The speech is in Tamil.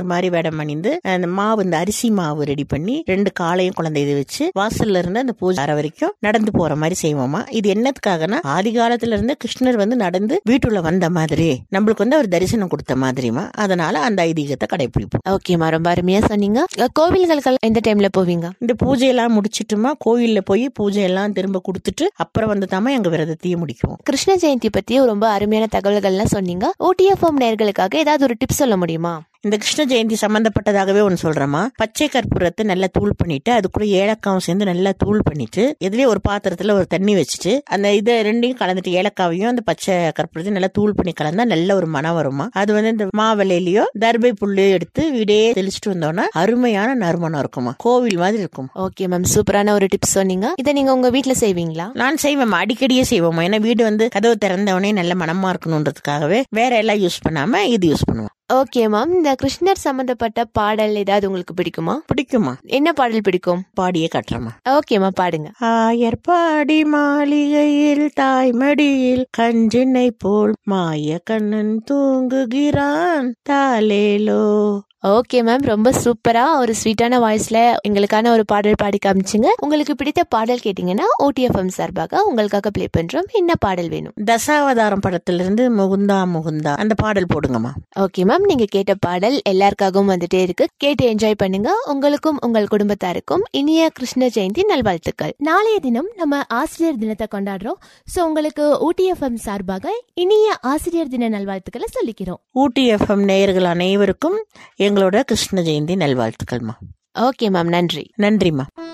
கிருஷ்ணர் மாதிரி வேடம் அணிந்து அந்த மாவு இந்த அரிசி மாவு ரெடி பண்ணி ரெண்டு காலையும் குழந்தை இது வச்சு வாசல்ல இருந்து அந்த பூஜை அறை வரைக்கும் நடந்து போற மாதிரி செய்வோமா இது என்னத்துக்காகனா ஆதி காலத்துல இருந்து கிருஷ்ணர் வந்து நடந்து வீட்டுள்ள வந்த மாதிரி நம்மளுக்கு வந்து அவர் தரிசனம் கொடுத்த மாதிரிமா அதனால அந்த ஐதீகத்தை கடைபிடிப்போம் ஓகேம்மா ரொம்ப அருமையா சொன்னீங்க அஹ் கோவில்களுக்கு எந்த டைம்ல போவீங்க இந்த பூஜையெல்லாம் முடிச்சிட்டுமா கோயில்ல போய் பூஜை எல்லாம் திரும்ப கொடுத்துட்டு அப்புறம் வந்து தாமா எங்க விரதத்தையும் முடிக்குவோம் கிருஷ்ண ஜெயந்தி பத்தி ரொம்ப அருமையான தகவல்கள்லாம் சொன்னீங்க ஓடிஎஃப்எம் நேர்களுக்காக ஏதாவது ஒரு டிப்ஸ் சொல்ல முடியுமா இந்த கிருஷ்ண ஜெயந்தி சம்பந்தப்பட்டதாகவே ஒன்று சொல்றேமா பச்சை கற்பூரத்தை நல்லா தூள் பண்ணிட்டு அது கூட ஏலக்காவும் சேர்ந்து நல்லா தூள் பண்ணிட்டு இதுலயே ஒரு பாத்திரத்துல ஒரு தண்ணி வச்சுட்டு அந்த இதை ரெண்டையும் கலந்துட்டு ஏலக்காவையும் அந்த பச்சை கற்பூரத்தையும் நல்லா தூள் பண்ணி கலந்தா நல்ல ஒரு மனம் வருமா அது வந்து இந்த மாவிலையிலயோ தர்பை புல்லையோ எடுத்து வீடே தெளிச்சுட்டு வந்தோம்னா அருமையான நறுமணம் இருக்குமா கோவில் மாதிரி இருக்கும் ஓகே மேம் சூப்பரான ஒரு டிப்ஸ் சொன்னீங்க இதை நீங்க உங்க வீட்ல செய்வீங்களா நான் செய்வேன் அடிக்கடியே செய்வோமா ஏன்னா வீடு வந்து கதவு திறந்தவனே நல்ல மனமா இருக்கணுன்றதுக்காகவே வேற எல்லாம் யூஸ் பண்ணாம இது யூஸ் பண்ணுவோம் ஓகே மேம் இந்த கிருஷ்ணர் சம்பந்தப்பட்ட பாடல் ஏதாவது உங்களுக்கு பிடிக்குமா பிடிக்குமா என்ன பாடல் பிடிக்கும் பாடியே காட்டுறமா ஓகேம்மா பாடுங்க ஆயர்பாடி மாளிகையில் தாய்மடியில் கஞ்சினை போல் மாய கண்ணன் தூங்குகிறான் தாலேலோ ஓகே மேம் ரொம்ப சூப்பரா ஒரு ஸ்வீட்டான வாய்ஸ்ல எங்களுக்கான ஒரு பாடல் பாடி காமிச்சிங்க உங்களுக்கு பிடித்த பாடல் கேட்டீங்கன்னா ஓடிஎஃப்எம் சார்பாக உங்களுக்காக ப்ளே பண்றோம் என்ன பாடல் வேணும் தசாவதாரம் படத்திலிருந்து முகுந்தா முகுந்தா அந்த பாடல் போடுங்கம்மா ஓகே மேம் நீங்க கேட்ட பாடல் எல்லாருக்காகவும் வந்துட்டே இருக்கு கேட்டு என்ஜாய் பண்ணுங்க உங்களுக்கும் உங்கள் குடும்பத்தாருக்கும் இனிய கிருஷ்ண ஜெயந்தி நல்வாழ்த்துக்கள் நாளைய தினம் நம்ம ஆசிரியர் தினத்தை கொண்டாடுறோம் சோ உங்களுக்கு ஊட்டிஎஃப்எம் சார்பாக இனிய ஆசிரியர் தின நல்வாழ்த்துக்களை சொல்லிக்கிறோம் ஊட்டி எஃப்எம் நேயர்கள் அனைவருக்கும் எங்களோட கிருஷ்ண ஜெயந்தி நல்வாழ்த்துக்கள்மா ஓகே மேம் நன்றி நன்றிம்மா